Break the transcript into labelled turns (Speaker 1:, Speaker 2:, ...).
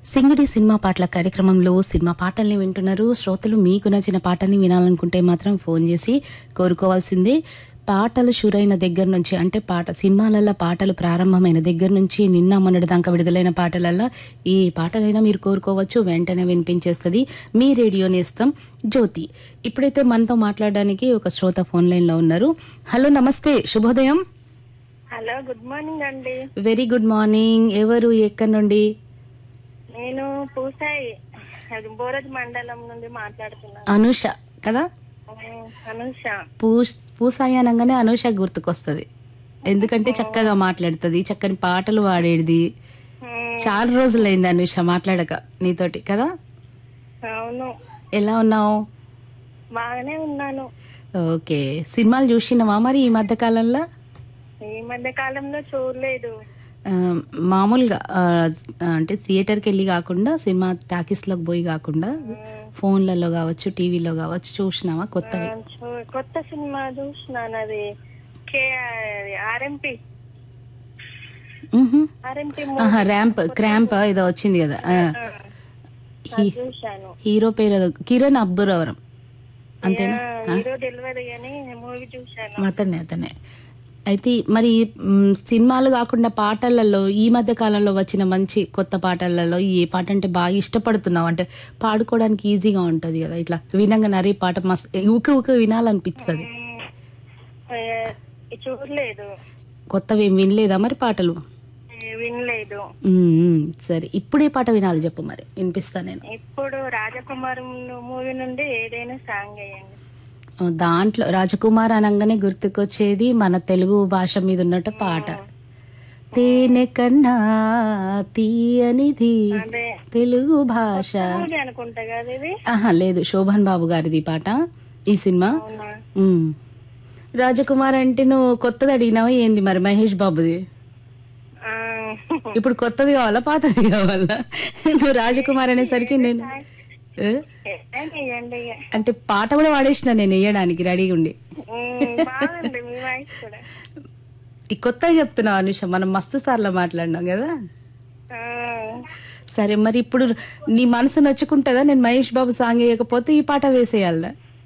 Speaker 1: సింగిడి సినిమా పాటల కార్యక్రమంలో సినిమా పాటల్ని వింటున్నారు శ్రోతలు మీకు నచ్చిన పాటల్ని వినాలనుకుంటే మాత్రం ఫోన్ చేసి కోరుకోవాల్సిందే పాటలు షురైన దగ్గర నుంచి అంటే పాట సినిమాలల్లో పాటలు ప్రారంభమైన దగ్గర నుంచి నిన్న మొన్నటి దాకా విడుదలైన పాటలల్లో ఏ పాటలైనా మీరు కోరుకోవచ్చు వెంటనే వినిపించేస్తుంది మీ రేడియో నేస్తం జ్యోతి ఇప్పుడైతే మనతో మాట్లాడడానికి ఒక శ్రోత ఫోన్ లైన్లో ఉన్నారు హలో నమస్తే శుభోదయం
Speaker 2: హలో గుడ్ మార్నింగ్ అండి
Speaker 1: వెరీ గుడ్ మార్నింగ్ ఎవరు ఎక్కడి నుండి
Speaker 2: నేను పూసాయి అది బోరజ్ మండలం నుండి మాట్లాడుతున్నాను
Speaker 1: అనూష కదా
Speaker 2: ఉమ్, అనూష
Speaker 1: పూస్ పూసాయి అనగానే అనూష గుర్తుకొస్తుంది ఎందుకంటే చక్కగా మాట్లాడుతుంది చక్కని పాటలు పాడేది
Speaker 2: ఉమ్,
Speaker 1: చాలా రోజులైంది అనూష మాట్లాడక నీతోటి కదా
Speaker 2: అవును
Speaker 1: ఎలా ఉన్నావు
Speaker 2: బాగానే ఉన్నాను
Speaker 1: ఓకే సినిమాలు చూసినావా మరి ఈ మధ్య కాలంలో
Speaker 2: ఈ మధ్య కాలంలో చూడలేదు
Speaker 1: ఆ, మామూలుగా ఆ, అంటే థియేటర్కి వెళ్ళి కాకుండా సినిమా టాకీస్లోకి పోయి కాకుండా ఫోన్లలో కావచ్చు టీవీలో కావచ్చు చూసినావా కొత్తవి
Speaker 2: ఆ, చూ- కొత్త సినిమా చూసినాను అది కే ఆర్ఎంపి
Speaker 1: మ్హూ.
Speaker 2: ఆర్ఎంపి
Speaker 1: ఆహా, ర్యాంప్ క్రాంప్ ఏదో వచ్చింది కదా ఆ, హీ-
Speaker 2: చూశాను
Speaker 1: హీరో పేరు ఏదో కిరణ్ అబ్బురవరం అంతేనా
Speaker 2: ఆ, హీరో తెలియదు కానీ మూవీ చూశాను
Speaker 1: అతనే అతనే అయితే మరి మ్, సినిమాలు కాకుండా పాటలలో ఈ మధ్య కాలంలో వచ్చిన మంచి కొత్త పాటలలో ఏ పాట అంటే బాగా ఇష్టపడుతున్నావు అంటే పాడుకోవడానికి ఈజీగా ఉంటది కదా ఇట్లా వినంగా నరే పాట మస్తు ఊక ఊక వినాలనిపిస్తుంది
Speaker 2: ఉమ్, ఆ, చూడలేదు
Speaker 1: కొత్తవి ఏం వినలేదా మరి పాటలు
Speaker 2: ఏ, వినలేదు
Speaker 1: మ్, మ్, సరే ఇప్పుడు ఏ పాట వినాలి చెప్పు మరి వినిపిస్తా నేను
Speaker 2: ఇప్పుడు రాజకుమారం మూవీ నుండి ఏదైనా సాంగ్ వేయండి
Speaker 1: ఆ, దాంట్లో రాజకుమార్ అనగానే గుర్తుకొచ్చేది మన తెలుగు భాష మీద ఉన్నట్టు పాట తేనె కన్నా తీయనిది
Speaker 2: అదే
Speaker 1: తెలుగు భాష
Speaker 2: మూవీ అనుకుంటా కదా ఇది
Speaker 1: ఆహా లేదు శోభన్ బాబు గారిది ఈ పాట ఈ సినిమా
Speaker 2: అవునా
Speaker 1: ఉమ్. రాజకుమార్ అంటే నువ్వు కొత్తది అడిగినావా ఏంది మరి మహేష్ బాబుది
Speaker 2: ఆ,
Speaker 1: ఇప్పుడు కొత్తది కావాలా పాతది కావాలా నువ్వు రాజకుమార్ అనేసరికి నేను ఏ?
Speaker 2: ఏదైనా వేయండి ఇక.
Speaker 1: అంటే పాట కూడా వాడేసిన నేను వేయడానికి రెడీగా ఉండి
Speaker 2: ఉమ్, బాగుంది మీ వాయిస్ కూడా
Speaker 1: ఈ కొత్తగా చెప్తున్నావు అనుష మనం మస్తు సార్లు మాట్లాడినాం కదా
Speaker 2: ఆ,
Speaker 1: సరే మరి ఇప్పుడు నీ మనసు నచ్చుకుంటుందా నేను మహేష్ బాబు సాంగ్ వేయకపోతే ఈ పాట వేసేయాల